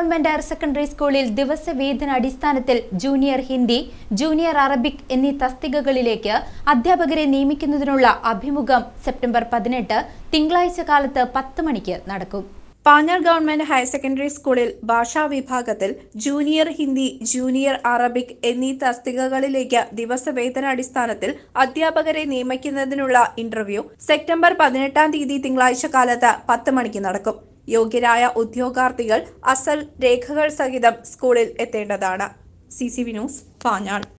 government higher secondary സ്കൂളിൽ ദിവസവേതന അടിസ്ഥാനത്തിൽ junior Hindi junior Arabic എന്നീ തസ്തികകളിലേക്ക് അധ്യാപകരെ നിയമിക്കുന്നതിനുള്ള അഭിമുഖം സെപ്റ്റംബർ പതിനെട്ട് തിങ്കളാഴ്ച കാലത്ത് പത്ത് മണിക്ക് നടക്കും പാഞ്ഞാൾ ഗവൺമെന്റ് ഹയർ സെക്കൻഡറി സ്കൂളിൽ ഭാഷാ വിഭാഗത്തിൽ ജൂനിയർ ഹിന്ദി ജൂനിയർ അറബിക് എന്നീ തസ്തികകളിലേക്ക് ദിവസവേതനാടിസ്ഥാനത്തിൽ അധ്യാപകരെ നിയമിക്കുന്നതിനുള്ള ഇന്റർവ്യൂ സെപ്റ്റംബർ പതിനെട്ടാം തീയതി തിങ്കളാഴ്ച കാലത്ത് പത്ത് മണിക്ക് നടക്കും യോഗ്യരായ ഉദ്യോഗാർത്ഥികൾ അസൽ രേഖകൾ സഹിതം സ്കൂളിൽ എത്തേണ്ടതാണ് C C V news Panjal